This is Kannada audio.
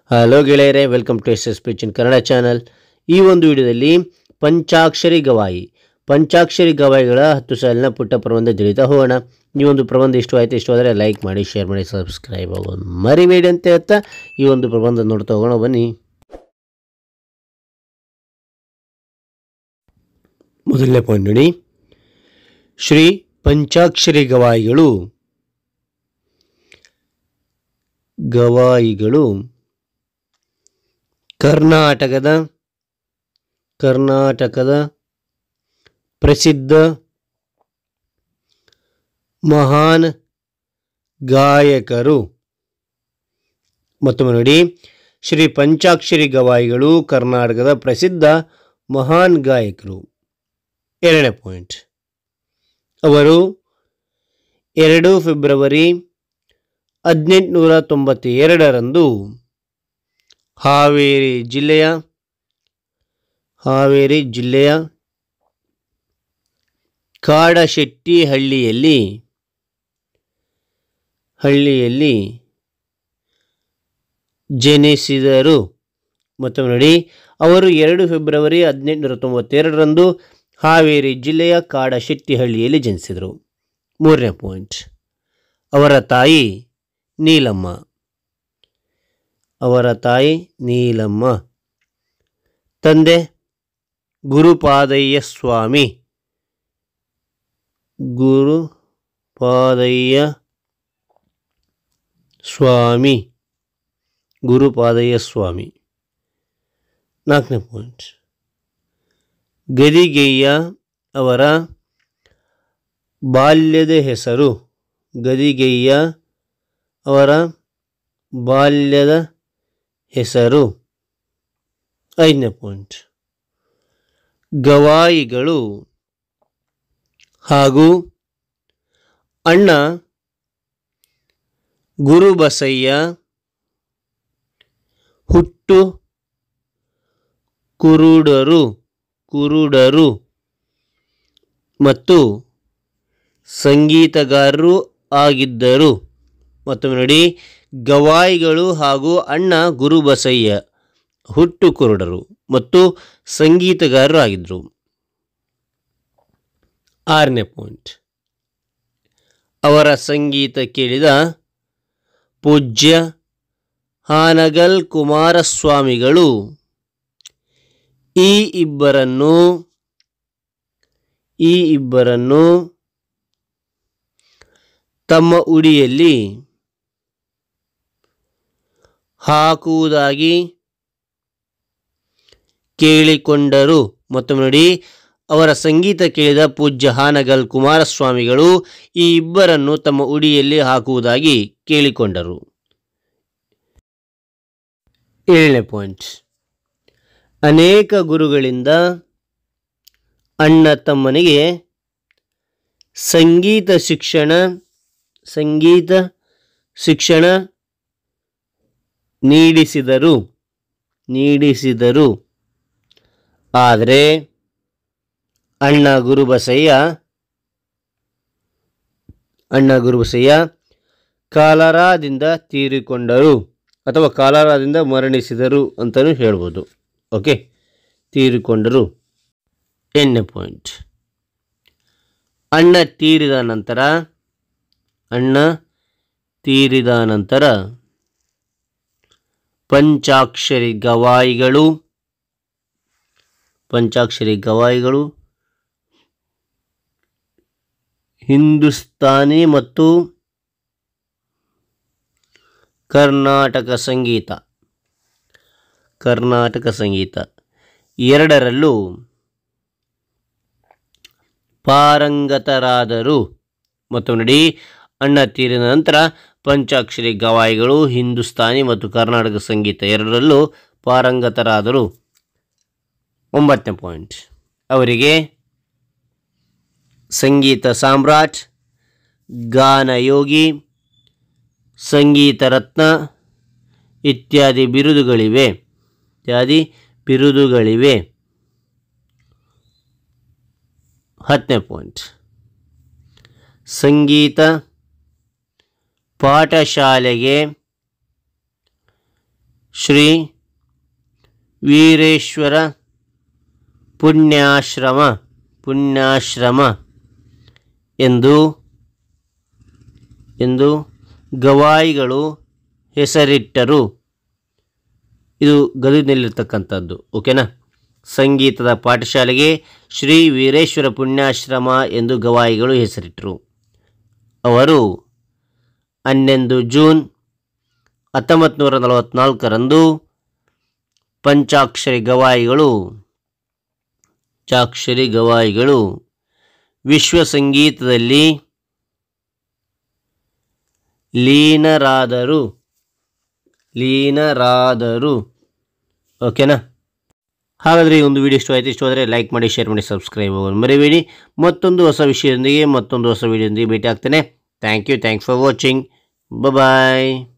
ಹಲೋ ಗೆಳೆಯರೆ welcome to S S pitch in Kannada channel ಈ ಒಂದು ವಿಡಿಯೋದಲ್ಲಿ ಪಂಚಾಕ್ಷರಿ ಗವಾಯಿ ಪಂಚಾಕ್ಷರಿ ಗವಾಯಿಗಳ ಹತ್ತು ಸಾಲಿನ ಪುಟ್ಟ ಪ್ರಬಂಧ ತಿಳಿತಾ ಹೋಗೋಣ ಈ ಒಂದು ಪ್ರಬಂಧ ಇಷ್ಟ ಆಯಿತು ಇಷ್ಟವಾದರೆ ಲೈಕ್ ಮಾಡಿ ಶೇರ್ ಮಾಡಿ ಸಬ್ಸ್ಕ್ರೈಬ್ ಆಗೋದು ಮರಿಬೇಡಿ ಅಂತ ಹೇಳ್ತಾ ಈ ಒಂದು ಪ್ರಬಂಧ ನೋಡ್ತಾ ಹೋಗೋಣ ಬನ್ನಿ ಮೊದಲನೇ ಪಾಯಿಂಟ್ ನೋಡಿ ಶ್ರೀ ಪಂಚಾಕ್ಷರಿ ಗವಾಯಿಗಳು ಗವಾಯಿಗಳು ಕರ್ನಾಟಕದ ಕರ್ನಾಟಕದ ಪ್ರಸಿದ್ಧ ಮಹಾನ್ ಗಾಯಕರು ಮತ್ತೊಮ್ಮೆ ನೋಡಿ ಶ್ರೀ ಪಂಚಾಕ್ಷರಿ ಗವಾಯಿಗಳು ಕರ್ನಾಟಕದ ಪ್ರಸಿದ್ಧ ಮಹಾನ್ ಗಾಯಕರು ಎರಡನೇ ಪಾಯಿಂಟ್ ಅವರು ಎರಡು ಫೆಬ್ರವರಿ ಹದಿನೆಂಟುನೂರ ತೊಂಬತ್ತೆರಡರಂದು ಹಾವೇರಿ ಜಿಲ್ಲೆಯ ಹಾವೇರಿ ಜಿಲ್ಲೆಯ ಕಾಡಶೆಟ್ಟಿಹಳ್ಳಿಯಲ್ಲಿ ಹಳ್ಳಿಯಲ್ಲಿ ಜನಿಸಿದರು ಮತ್ತೊಮ್ಮೆ ನೋಡಿ ಅವರು ಎರಡು ಫೆಬ್ರವರಿ ಹದಿನೆಂಟುನೂರ ತೊಂಬತ್ತೆರಡರಂದು ಹಾವೇರಿ ಜಿಲ್ಲೆಯ ಕಾಡಶೆಟ್ಟಿಹಳ್ಳಿಯಲ್ಲಿ ಜನಿಸಿದರು ಮೂರನೇ ಪಾಯಿಂಟ್ ಅವರ ತಾಯಿ ನೀಲಮ್ಮ ಅವರ ತಾಯಿ ನೀಲಮ್ಮ ತಂದೆ ಗುರುಪಾದಯ್ಯ ಸ್ವಾಮಿ ಗುರುಪಾದಯ್ಯ ಸ್ವಾಮಿ ಗುರುಪಾದಯ್ಯ ಸ್ವಾಮಿ ನಾಲ್ಕನೇ ಪಾಯಿಂಟ್ ಗದಿಗೆಯ್ಯ ಅವರ ಬಾಲ್ಯದ ಹೆಸರು ಗದಿಗೆಯ್ಯ ಅವರ ಬಾಲ್ಯದ ಹೆಸರು ಐದನೇ ಪಾಯಿಂಟ್ ಗವಾಯಿಗಳು ಹಾಗೂ ಅಣ್ಣ ಗುರುಬಸಯ್ಯ ಹುಟ್ಟು ಕುರುಡರು ಕುರುಡರು ಮತ್ತು ಸಂಗೀತಗಾರರು ಆಗಿದ್ದರು ಮತ್ತೊಮ್ಮೆ ನೋಡಿ ಗವಾಯಿಗಳು ಹಾಗೂ ಅಣ್ಣ ಗುರುಬಸಯ್ಯ ಹುಟ್ಟು ಕುರುಡರು ಮತ್ತು ಸಂಗೀತಗಾರರು ಆಗಿದ್ದರು ಆರನೇ ಪಾಯಿಂಟ್ ಅವರ ಸಂಗೀತ ಕೇಳಿದ ಪೂಜ್ಯ ಹಾನಗಲ್ ಕುಮಾರಸ್ವಾಮಿಗಳು ಈ ಇಬ್ಬರನ್ನು ಈ ಇಬ್ಬರನ್ನು ತಮ್ಮ ಉಡಿಯಲ್ಲಿ ಹಾಕುವುದಾಗಿ ಕೇಳಿಕೊಂಡರು ಮತ್ತೊಮ್ಮೆ ನೋಡಿ ಅವರ ಸಂಗೀತ ಕೇಳಿದ ಪೂಜ್ಯ ಹಾನಗಲ್ ಕುಮಾರಸ್ವಾಮಿಗಳು ಈ ಇಬ್ಬರನ್ನು ತಮ್ಮ ಉಡಿಯಲ್ಲಿ ಹಾಕುವುದಾಗಿ ಕೇಳಿಕೊಂಡರು ಏಳನೇ ಪಾಯಿಂಟ್ ಅನೇಕ ಗುರುಗಳಿಂದ ಅಣ್ಣ ತಮ್ಮನಿಗೆ ಸಂಗೀತ ಶಿಕ್ಷಣ ಸಂಗೀತ ಶಿಕ್ಷಣ ನೀಡಿಸಿದರು ನೀಡಿಸಿದರು ಆದರೆ ಅಣ್ಣ ಗುರುಬಸಯ್ಯ ಅಣ್ಣ ಗುರುಬಸಯ್ಯ ಕಾಲರಾದಿಂದ ತೀರಿಕೊಂಡರು ಅಥವಾ ಕಾಲರಾದಿಂದ ಮರಣಿಸಿದರು ಅಂತಲೂ ಹೇಳ್ಬೋದು ಓಕೆ ತೀರಿಕೊಂಡರು ಎಣ್ಣೆ ಪಾಯಿಂಟ್ ಅಣ್ಣ ತೀರಿದ ನಂತರ ಅಣ್ಣ ತೀರಿದ ನಂತರ ಪಂಚಾಕ್ಷರಿ ಗವಾಯಿಗಳು ಪಂಚಾಕ್ಷರಿ ಗವಾಯಿಗಳು ಹಿಂದೂಸ್ತಾನಿ ಮತ್ತು ಕರ್ನಾಟಕ ಸಂಗೀತ ಕರ್ನಾಟಕ ಸಂಗೀತ ಎರಡರಲ್ಲೂ ಪಾರಂಗತರಾದರು ಮತ್ತು ನೋಡಿ ಅಣ್ಣ ತೀರಿದ ನಂತರ ಪಂಚಾಕ್ಷರಿ ಗವಾಯಿಗಳು ಹಿಂದೂಸ್ತಾನಿ ಮತ್ತು ಕರ್ನಾಟಕ ಸಂಗೀತ ಎರಡರಲ್ಲೂ ಪಾರಂಗತರಾದರು ಒಂಬತ್ತನೇ ಪಾಯಿಂಟ್ ಅವರಿಗೆ ಸಂಗೀತ ಸಾಮ್ರಾಟ್ ಗಾನಯೋಗಿ ಸಂಗೀತ ರತ್ನ ಇತ್ಯಾದಿ ಬಿರುದುಗಳಿವೆ ಇತ್ಯಾದಿ ಬಿರುದುಗಳಿವೆ ಹತ್ತನೇ ಪಾಯಿಂಟ್ ಸಂಗೀತ ಪಾಠಶಾಲೆಗೆ ಶ್ರೀ ವೀರೇಶ್ವರ ಪುಣ್ಯಾಶ್ರಮ ಪುಣ್ಯಾಶ್ರಮ ಎಂದು ಎಂದು ಗವಾಯಿಗಳು ಹೆಸರಿಟ್ಟರು ಇದು ಗದಗಿನಲ್ಲಿರ್ತಕ್ಕಂಥದ್ದು ಓಕೆನಾ ಸಂಗೀತದ ಪಾಠಶಾಲೆಗೆ ಶ್ರೀ ವೀರೇಶ್ವರ ಪುಣ್ಯಾಶ್ರಮ ಎಂದು ಗವಾಯಿಗಳು ಹೆಸರಿಟ್ಟರು ಅವರು ಹನ್ನೊಂದು ಜೂನ್ ಹತ್ತೊಂಬತ್ತು ನೂರ ನಲವತ್ತ್ನಾಲ್ಕರಂದು ಪಂಚಾಕ್ಷರಿ ಗವಾಯಿಗಳು ಚಾಕ್ಷರಿ ಗವಾಯಿಗಳು ವಿಶ್ವ ಸಂಗೀತದಲ್ಲಿ ಲೀನರಾದರು ಲೀನರಾದರು ಓಕೆನಾ ಹಾಗಾದರೆ ಈ ಒಂದು ವಿಡಿಯೋ ಇಷ್ಟ ಆಯಿತು ಇಷ್ಟವಾದರೆ ಲೈಕ್ ಮಾಡಿ ಶೇರ್ ಮಾಡಿ ಸಬ್ಸ್ಕ್ರೈಬ್ ಆಗೋದು ಮರಿಬೇಡಿ ಮತ್ತೊಂದು ಹೊಸ ವಿಷಯದೊಂದಿಗೆ ಮತ್ತೊಂದು ಹೊಸ ವಿಡಿಯೋದೊಂದಿಗೆ ಭೇಟಿ ಆಗ್ತೇನೆ thank you thanks for watching bye